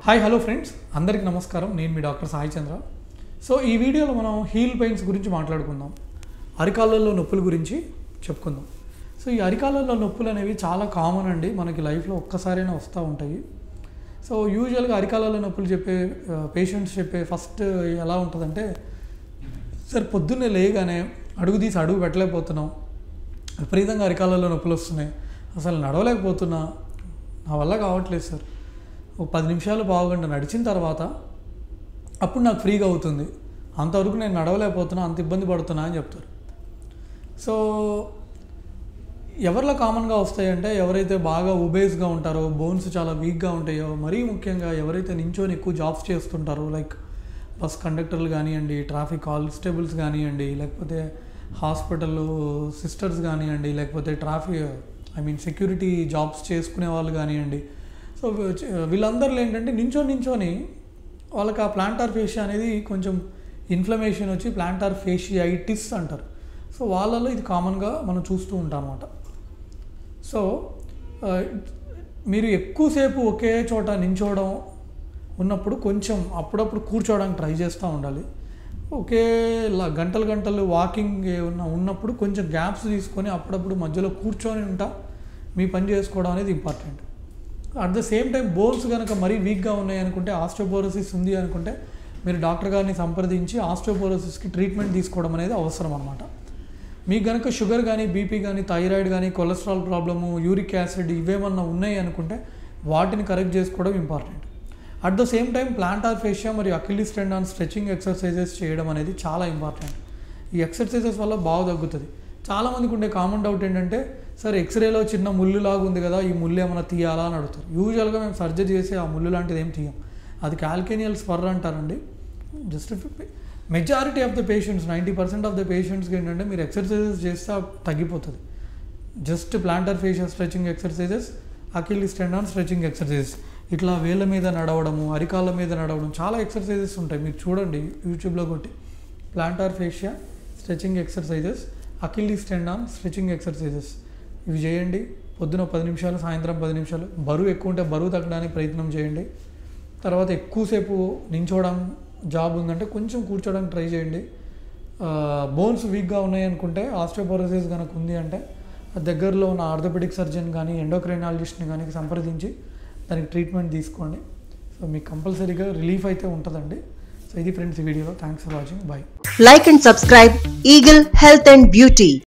Hi hello friends అందరికీ నమస్కారం నేను మీ డాక్టర్ సాయి చంద్ర సో ఈ వీడియోలో మనం హీల్ పెయిన్స్ గురించి మాట్లాడుకుందాం అరికాళ్ళల్లో నొప్పుల గురించి చెప్పుకుందాం సో ఈ అరికాళ్ళల్లో నొప్పులు అనేవి చాలా కామన్ అండి మనకి లైఫ్లో ఒక్కసారైనా వస్తూ ఉంటాయి సో యూజువల్గా అరికాళ్ళలో నొప్పులు చెప్పే పేషెంట్స్ చెప్పే ఫస్ట్ ఎలా ఉంటుందంటే సార్ పొద్దున్నే లేయగానే అడుగు తీసి అడుగు పెట్టలేకపోతున్నాం విపరీతంగా అరికాళ్ళలో నొప్పులు వస్తున్నాయి అసలు నడవలేకపోతున్నా నా వల్ల కావట్లేదు సార్ ఒక పది నిమిషాలు పావుగంట నడిచిన తర్వాత అప్పుడు నాకు ఫ్రీగా అవుతుంది అంతవరకు నేను నడవలేకపోతున్నా అంత ఇబ్బంది పడుతున్నా అని చెప్తారు సో ఎవరిలో కామన్గా వస్తాయంటే ఎవరైతే బాగా ఒబేస్గా ఉంటారో బోన్స్ చాలా వీక్గా ఉంటాయో మరీ ముఖ్యంగా ఎవరైతే నించొని ఎక్కువ జాబ్స్ చేస్తుంటారో లైక్ బస్ కండక్టర్లు కానివ్వండి ట్రాఫిక్ కానిస్టేబుల్స్ కానివ్వండి లేకపోతే హాస్పిటల్లో సిస్టర్స్ కానివ్వండి లేకపోతే traffic I mean security jobs చేసుకునే వాళ్ళు కానివ్వండి సో వీళ్ళందరిలో ఏంటంటే నించొని నించొని వాళ్ళకి ఆ ప్లాంటార్ ఫేషియా అనేది కొంచెం ఇన్ఫ్లమేషన్ వచ్చి ప్లాంటార్ ఫేషియైటిస్ అంటారు సో వాళ్ళలో ఇది కామన్గా మనం చూస్తూ ఉంటాం అన్నమాట సో ఆ, మీరు ఎక్కువసేపు ఒకే చోట నించోవడం ఉన్నప్పుడు కొంచెం అప్పుడప్పుడు కూర్చోవడానికి ట్రై చేస్తూ ఉండాలి ఒకే లా- గంటలు గంటలు వాకింగ్ ఉన్న ఉన్నప్పుడు కొంచెం గ్యాప్స్ తీసుకొని అప్పుడప్పుడు మధ్యలో కూర్చొని ఉంటా మీ పని చేసుకోవడం అనేది important at the same time bones కనుక మరీ వీక్గా ఉన్నాయి అనుకుంటే ఆస్ట్రోపోరోసిస్ ఉంది అనుకుంటే మీరు డాక్టర్ గారిని సంప్రదించి ఆస్ట్రోపోరోసిస్కి ట్రీట్మెంట్ తీసుకోవడం అనేది అవసరం అనమాట మీకు కనుక షుగర్ కానీ బీపీ కానీ థైరాయిడ్ కానీ కొలెస్ట్రాల్ ప్రాబ్లము యూరిక్ యాసిడ్ ఇవేమన్నా ఉన్నాయి అనుకుంటే వాటిని కరెక్ట్ చేసుకోవడం important at the same time plantar fascia మరియు అకిలిస్ టెండాన్ స్ట్రెచింగ్ ఎక్సర్సైజెస్ చేయడం అనేది చాలా ఇంపార్టెంట్ ఈ ఎక్సర్సైజెస్ వల్ల బాగా తగ్గుతుంది చాలామందికి ఉండే కామన్ డౌట్ ఏంటంటే సార్ ఎక్స్రేలో చిన్న ముళ్ళు లాగా ఉంది కదా ఈ ముళ్ళు ఏమైనా తీయాలా అని అడుగుతారు యూజువల్గా మేము సర్జరీ చేసి ఆ ముళ్ళు లాంటిది ఏం తీయం అది క్యాల్కేనియల్ స్పర్ అంటారండి just majority of the patients ninety percent of the పేషెంట్స్కి ఏంటంటే మీరు ఎక్సర్సైజెస్ చేస్తే ఆ తగ్గిపోతుంది just plantar fascial stretching exercises Achilles tendon stretching exercises ఇట్లా వేళ్ళ మీద నడవడము అరికాళ్ళ మీద నడవడం చాలా ఎక్సర్సైజెస్ ఉంటాయి మీరు చూడండి యూట్యూబ్లో కొట్టి plantar fascia stretching exercises Achilles tendon stretching exercises ఇవి చేయండి పొద్దున పది నిమిషాలు సాయంత్రం పది నిమిషాలు బరువు ఎక్కువ ఉంటే బరువు తగ్గడానికి ప్రయత్నం చేయండి తర్వాత ఎక్కువసేపు నించోవడం జాబ్ ఉందంటే కొంచెం కూర్చోవడానికి ట్రై చేయండి బోన్స్ వీక్గా ఉన్నాయి అనుకుంటే ఆస్ట్రోపోరోసిస్ కనుక ఉంది అంటే ఆ దగ్గరలో ఉన్న ఆర్థోపెడిక్ సర్జన్ కానీ ఎండోక్రైనాలజిస్ట్ని కానీ సంప్రదించి దానికి ట్రీట్మెంట్ తీసుకోండి సో మీకు కంపల్సరీగా రిలీఫ్ అయితే ఉంటుందండి సో ఇది ఫ్రెండ్స్ ఈ వీడియోలో thanks for watching bye Like and subscribe Eagle Health and Beauty.